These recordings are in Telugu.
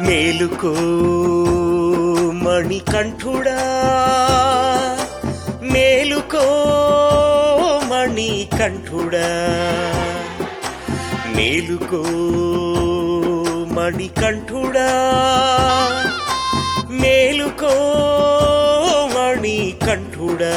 మేలుకో మణికంఠుడా మేలుకో మణికంఠుడా మేలుకో మణికంఠుడా మేలుకో మణికంఠుడా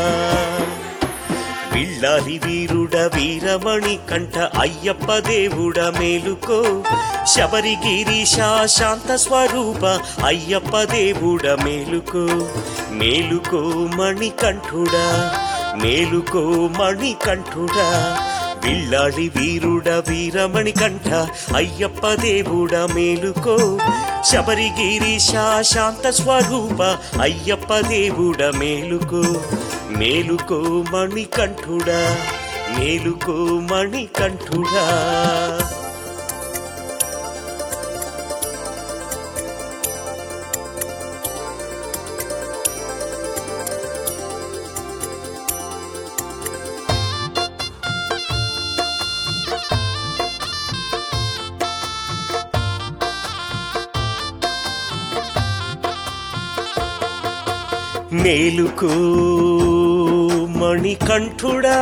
విల్లాలి వీరుడ వీరమణి కంఠ అయ్యప్ప దేవుడ మేలుకో శబరిగిరీశ శాంత స్వరూప అయ్యప్ప దేవుడ మేలుకో మేలుకో మణికంఠుడా మేలుకో మణికంఠుడా విల్లాడి వీరుడ వీరమణి కంఠ అయ్యప్ప దేవుడ మేలుకో శబరిగిరీశ శాంత స్వరూప అయ్యప్ప దేవుడ మేలుకో మేలుకో మణికంఠుడా మేలుకో మణికంఠుడా మేలుకో మణికంఠుడా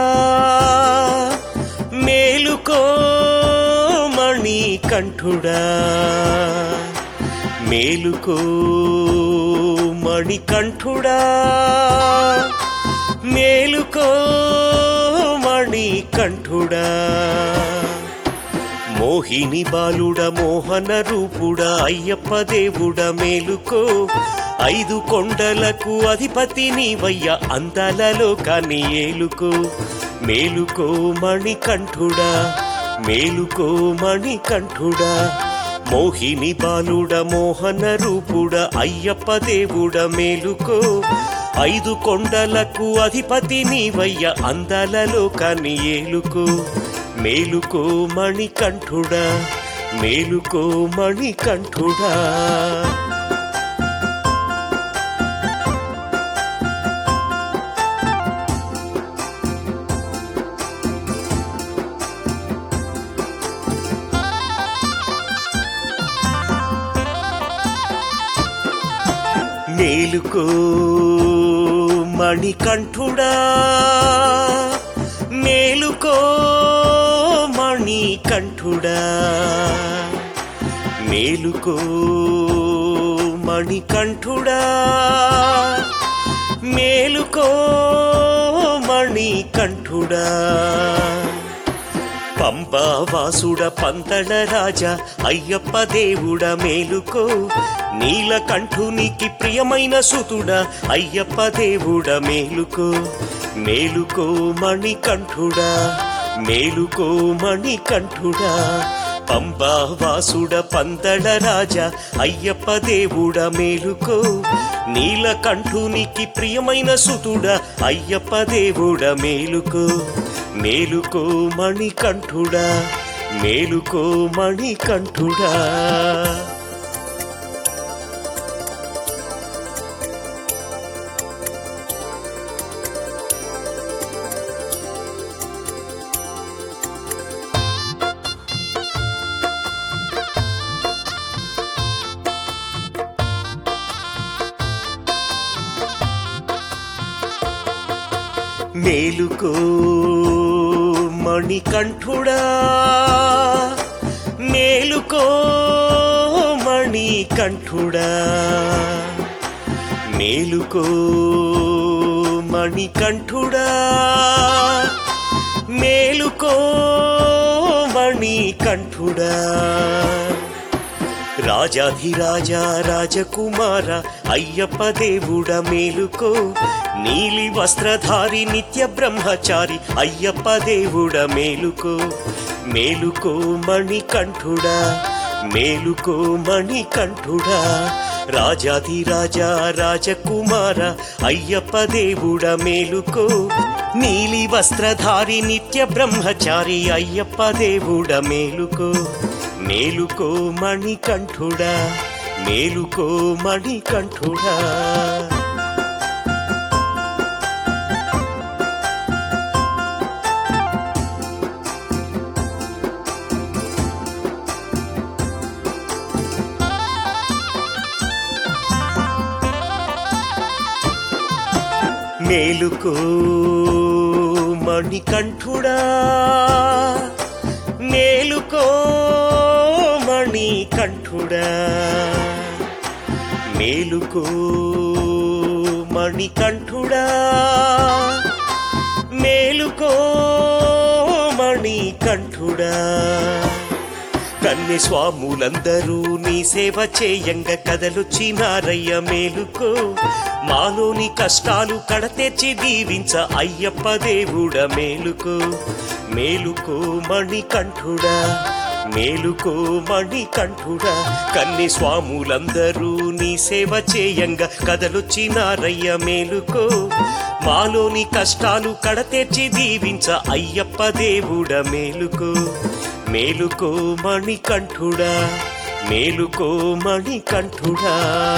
మేలుకో మణికంఠుడా మేలుకో మణికంఠుడా మేలుకో మణికంఠుడా మోహిని బాలుడ మోహన రూపుడ అయ్యప్ప దేవుడ మేలుకో ఐదు కొండలకు అధిపతి నీవయ్య అందాలలో కాని ఏలుకో మేలుకో మణికంఠుడా మేలుకో మణికంఠుడా మోహిని బాలుడ మోహన రూపుడ అయ్యప్ప దేవుడ మేలుకో ఐదు కొండలకు అధిపతి నీవయ్య అందాలలో కాని ఏలుకో మేలుకో మణికంఠుడా మేలుకో మణికంఠుడా మేలుకో మణికంఠుడా మేలుకో మణికంఠుడా మేలుకో మణికంఠుడా మేలుకో మణికంఠుడా పంబా వాసుడ పంతళ రాజా అయ్యప్ప దేవుడ మేలుకో నీలకంఠునికి ప్రియమైన సుతుడ అయ్యప్ప దేవుడ మేలుకో మేలుకో మణికంఠుడా మేలుకో మణికంఠుడా పంబా వాసుడ పంతళ రాజా అయ్యప్ప దేవుడ మేలుకో నీలకంఠునికి ప్రియమైన సుతుడ అయ్యప్ప దేవుడ మేలుకో మేలుకో మణికంఠుడా మేలుకో మణికంఠుడా మేలుకో మణికంఠుడా మేలుకో మణికంఠుడా మేలుకో మణికంఠుడా మేలుకో మణికంఠుడా రాజాధిరాజా రాజకుమార అయ్యప్ప దేవుడ మేలుకో నీలి వస్త్రధారి నిత్య బ్రహ్మచారి అయ్యప్ప దేవుడ మేలుకో మేలుకో మణికంఠుడా మేలుకో మణికంఠుడా రాజాధిరాజా రాజకుమార అయ్యప్ప దేవుడ మేలుకో నీలి వస్త్రధారి నిత్య బ్రహ్మచారి అయ్యప్ప దేవుడ మేలుకో మేలుకో మణికంఠుడా మేలుకో మణికంఠుడా మేలుకో మణికంఠుడా మేలుకో మణికంఠుడా మేలుకో మణికంఠుడా మేలుకో మణికంఠుడా కన్నె స్వాములందరూ నీ సేవ చేయంగ కదలొచ్చినారయ్య మేలుకో మాలోని కష్టాలు కడతెచ్చి దీవించ అయ్యప్ప దేవుడ మేలుకో మేలుకో మణికంఠుడా మేలుకో మణికంఠుడా కన్నె స్వాములందరూ నీ సేవ చేయంగ కదలొచ్చినారయ్య మేలుకో మాలోని కష్టాలు కడతెచ్చి దీవించ అయ్యప్ప దేవుడ మేలుకో మేలుకో మణికంఠుడా మేలుకో మణికంఠుడా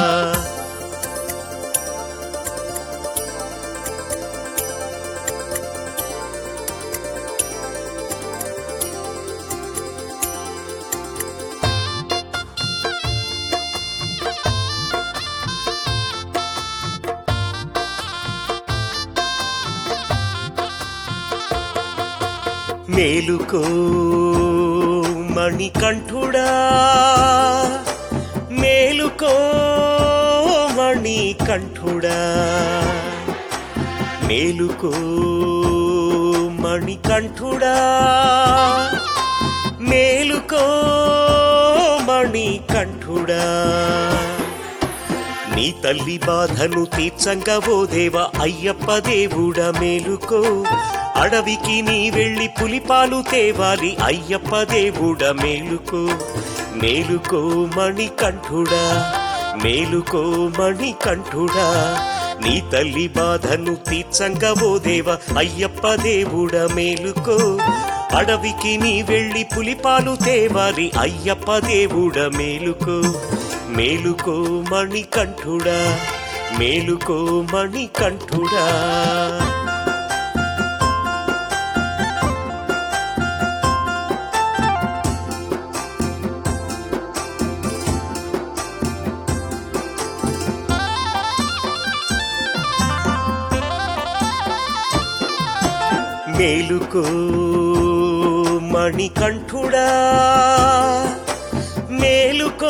మేలుకో మణికంఠుడా మేలుకో మణికంఠుడా మేలుకో మణికంఠుడా మేలుకో మణికంఠుడా నీ తల్లి బాధను తీర్చంగా ఓ దేవ అయ్యప్ప దేవుడ మేలుకో అడవికి నీ వెళ్ళి పులిపాలు తేవాలి అయ్యప్ప దేవుడ మేలుకో మేలుకో మణికంఠుడా మేలుకో మణికంఠుడా నీ తల్లి బాధను తీర్చంగా ఓ దేవ అయ్యప్ప దేవుడ మేలుకో అడవికి నీ వెళ్ళి పులిపాలు తేవాలి అయ్యప్ప దేవుడ మేలుకో మేలుకో మణికంఠుడా మేలుకో మణికంఠుడా మేలుకో మణికంఠుడా మేలుకో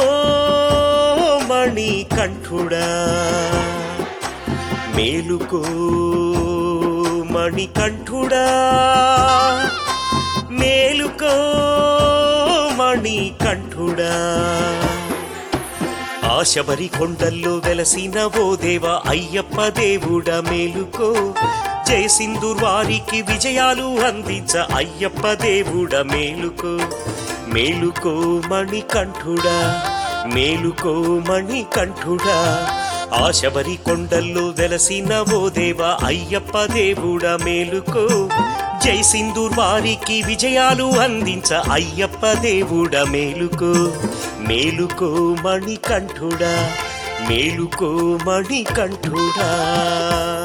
మణికంఠుడా మేలుకో మణికంఠుడా మేలుకో మణికంఠుడా ఆశబరి కొండల్లో వెలసిన ఓ దేవ అయ్యప్ప దేవుడ మేలుకో జయ సింధూర్ వారికి విజయాలు అందించ అయ్యప్ప దేవుడ మేలుకో మేలుకో మణికంఠుడా మేలుకో మణికంఠుడా ఆశబరి కొండల్లో వెలసిన ఓ దేవ అయ్యప్ప దేవుడ మేలుకో జై సింధూర్ వారికి విజయాలు అందించ అయ్యప్ప దేవుడ మేలుకో మేలుకో మణికంఠుడా మేలుకో మణికంఠుడా